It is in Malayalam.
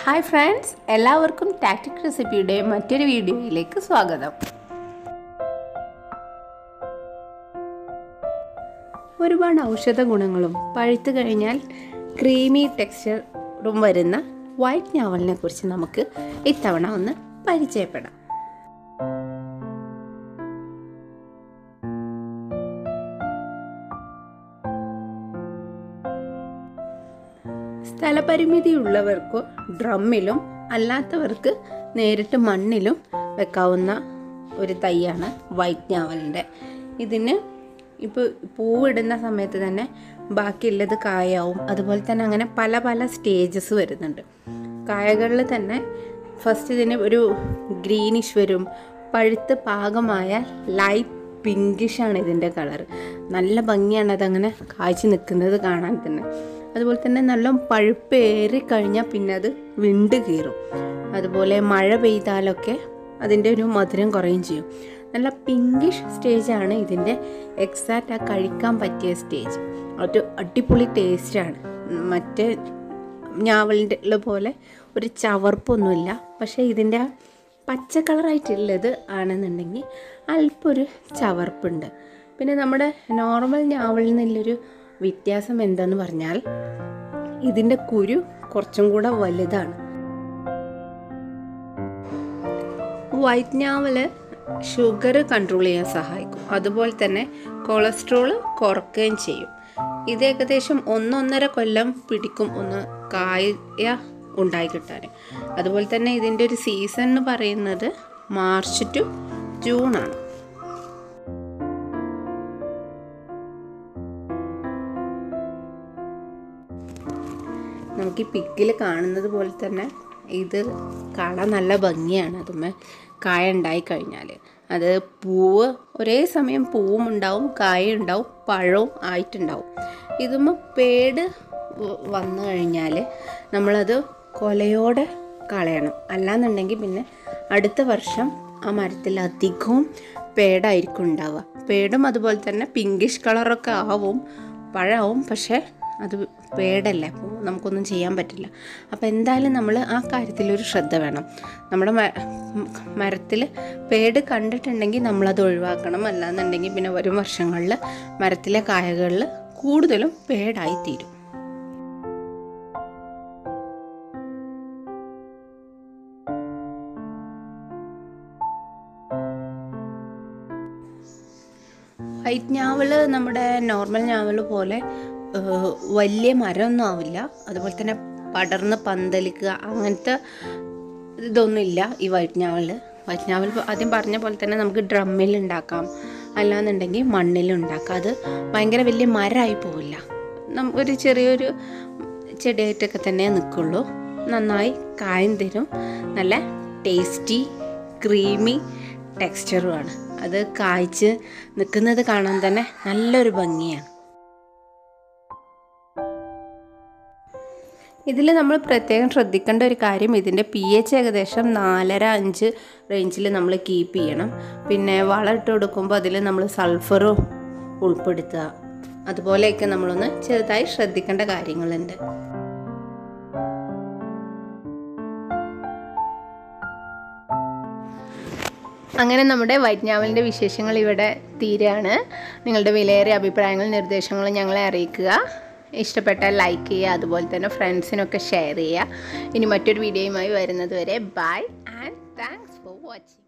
ഹായ് ഫ്രണ്ട്സ് എല്ലാവർക്കും ടാക്ടിക് റെസിപ്പിയുടെ മറ്റൊരു വീഡിയോയിലേക്ക് സ്വാഗതം ഒരുപാട് ഔഷധ ഗുണങ്ങളും പഴുത്തു കഴിഞ്ഞാൽ ക്രീമി ടെക്സ്ചറും വരുന്ന വൈറ്റ് ഞാവലിനെ കുറിച്ച് നമുക്ക് ഇത്തവണ ഒന്ന് പരിചയപ്പെടാം സ്ഥലപരിമിതി ഉള്ളവർക്ക് ഡ്രമ്മിലും അല്ലാത്തവർക്ക് നേരിട്ട് മണ്ണിലും വെക്കാവുന്ന ഒരു തൈയാണ് വൈറ്റ് ഞാവലിൻ്റെ ഇതിന് ഇപ്പോൾ പൂവിടുന്ന സമയത്ത് തന്നെ ബാക്കിയുള്ളത് കായാവും അതുപോലെ തന്നെ അങ്ങനെ പല പല സ്റ്റേജസ് വരുന്നുണ്ട് കായകളിൽ തന്നെ ഫസ്റ്റ് ഇതിന് ഒരു ഗ്രീനിഷ് വരും പഴുത്ത് പാകമായ ലൈറ്റ് പിങ്കിഷ് ആണ് ഇതിൻ്റെ കളർ നല്ല ഭംഗിയാണ് അതങ്ങനെ കായ്ച്ചു നിൽക്കുന്നത് കാണാൻ തന്നെ അതുപോലെ തന്നെ നല്ല പഴുപ്പേറി കഴിഞ്ഞാൽ പിന്നെ അത് വിണ്ട് കീറും അതുപോലെ മഴ പെയ്താലൊക്കെ അതിൻ്റെ ഒരു മധുരം കുറയും ചെയ്യും നല്ല പിങ്കിഷ് സ്റ്റേജാണ് ഇതിൻ്റെ എക്സാക്റ്റ് ആ കഴിക്കാൻ പറ്റിയ സ്റ്റേജ് ഒരു അടിപൊളി ടേസ്റ്റാണ് മറ്റേ ഞാവലിൻ്റെ പോലെ ഒരു ചവർപ്പൊന്നുമില്ല പക്ഷേ ഇതിൻ്റെ ആ പച്ച കളറായിട്ടുള്ളത് ആണെന്നുണ്ടെങ്കിൽ അല്പം ഒരു ചവർപ്പുണ്ട് പിന്നെ നമ്മുടെ നോർമൽ ഞാവലിൽ നിന്നുള്ളൊരു വ്യത്യാസം എന്താന്ന് പറഞ്ഞാൽ ഇതിൻ്റെ കുരു കുറച്ചും കൂടെ വലുതാണ് വൈറ്റ് ഞാവല് ഷുഗർ കൺട്രോൾ ചെയ്യാൻ സഹായിക്കും അതുപോലെ തന്നെ കൊളസ്ട്രോൾ കുറയ്ക്കുകയും ചെയ്യും ഇത് ഏകദേശം ഒന്നൊന്നര കൊല്ലം പിടിക്കും ഒന്ന് കായ ഉണ്ടായി കിട്ടാൻ അതുപോലെ തന്നെ ഇതിൻ്റെ ഒരു സീസൺ എന്ന് പറയുന്നത് മാർച്ച് ടു ജൂണാണ് നമുക്ക് ഈ പിക്കിൽ കാണുന്നത് പോലെ തന്നെ ഇത് കാണാൻ നല്ല ഭംഗിയാണ് അതുമ്മേ കായ ഉണ്ടായി കഴിഞ്ഞാൽ അത് പൂവ് ഒരേ സമയം പൂവും ഉണ്ടാവും കായ ഉണ്ടാവും പഴവും ആയിട്ടുണ്ടാവും ഇതുമ്മ പേട് വന്നു കഴിഞ്ഞാൽ നമ്മളത് കൊലയോടെ കളയണം അല്ലാന്നുണ്ടെങ്കിൽ പിന്നെ അടുത്ത വർഷം ആ മരത്തിൽ അധികവും പേടായിരിക്കും ഉണ്ടാവുക പേടും അതുപോലെ തന്നെ പിങ്കിഷ് കളറൊക്കെ ആവും പഴമാവും പക്ഷേ അത് പേടല്ല അപ്പോൾ നമുക്കൊന്നും ചെയ്യാൻ പറ്റില്ല അപ്പോൾ എന്തായാലും നമ്മൾ ആ കാര്യത്തിലൊരു ശ്രദ്ധ വേണം നമ്മുടെ മരത്തിൽ പേട് കണ്ടിട്ടുണ്ടെങ്കിൽ നമ്മളത് ഒഴിവാക്കണം അല്ലാന്നുണ്ടെങ്കിൽ പിന്നെ വരും വർഷങ്ങളിൽ മരത്തിലെ കായകളിൽ കൂടുതലും പേടായി തീരും വൈറ്റ് ഞാവല് നമ്മുടെ നോർമൽ ഞാവൽ പോലെ വലിയ മരമൊന്നും ആവില്ല അതുപോലെ തന്നെ പടർന്ന് പന്തലിക്കുക അങ്ങനത്തെ ഇതൊന്നുമില്ല ഈ വൈറ്റ് ഞാവൽ വൈറ്റ് ഞാവൽ ആദ്യം പറഞ്ഞ പോലെ തന്നെ നമുക്ക് ഡ്രമ്മിൽ ഉണ്ടാക്കാം അല്ലാന്നുണ്ടെങ്കിൽ മണ്ണിൽ ഉണ്ടാക്കാം അത് ഭയങ്കര വലിയ മരമായി പോവില്ല ഒരു ചെറിയൊരു ചെടിയായിട്ടൊക്കെ തന്നെ നിൽക്കുള്ളൂ നന്നായി കായം തരും നല്ല ടേസ്റ്റി ക്രീമി ടെക്സ്ചറുമാണ് അത് കായ്ച്ച് നിൽക്കുന്നത് കാണാൻ തന്നെ നല്ലൊരു ഭംഗിയാണ് ഇതിൽ നമ്മൾ പ്രത്യേകം ശ്രദ്ധിക്കേണ്ട ഒരു കാര്യം ഇതിൻ്റെ പി എച്ച് ഏകദേശം നാലര അഞ്ച് റേഞ്ചിൽ നമ്മൾ കീപ്പ് ചെയ്യണം പിന്നെ വളം ഇട്ട് കൊടുക്കുമ്പോൾ അതിൽ നമ്മൾ സൾഫറും ഉൾപ്പെടുത്തുക അതുപോലെയൊക്കെ നമ്മളൊന്ന് ചെറുതായി ശ്രദ്ധിക്കേണ്ട കാര്യങ്ങളുണ്ട് അങ്ങനെ നമ്മുടെ വൈറ്റ് ഞാവലിൻ്റെ വിശേഷങ്ങൾ ഇവിടെ തീരാണ് നിങ്ങളുടെ വിലയേറിയ അഭിപ്രായങ്ങളും നിർദ്ദേശങ്ങളും ഞങ്ങളെ അറിയിക്കുക ഇഷ്ടപ്പെട്ടാൽ ലൈക്ക് ചെയ്യുക അതുപോലെ തന്നെ ഫ്രണ്ട്സിനൊക്കെ ഷെയർ ചെയ്യുക ഇനി മറ്റൊരു വീഡിയോയുമായി വരുന്നത് വരെ bye and thanks for watching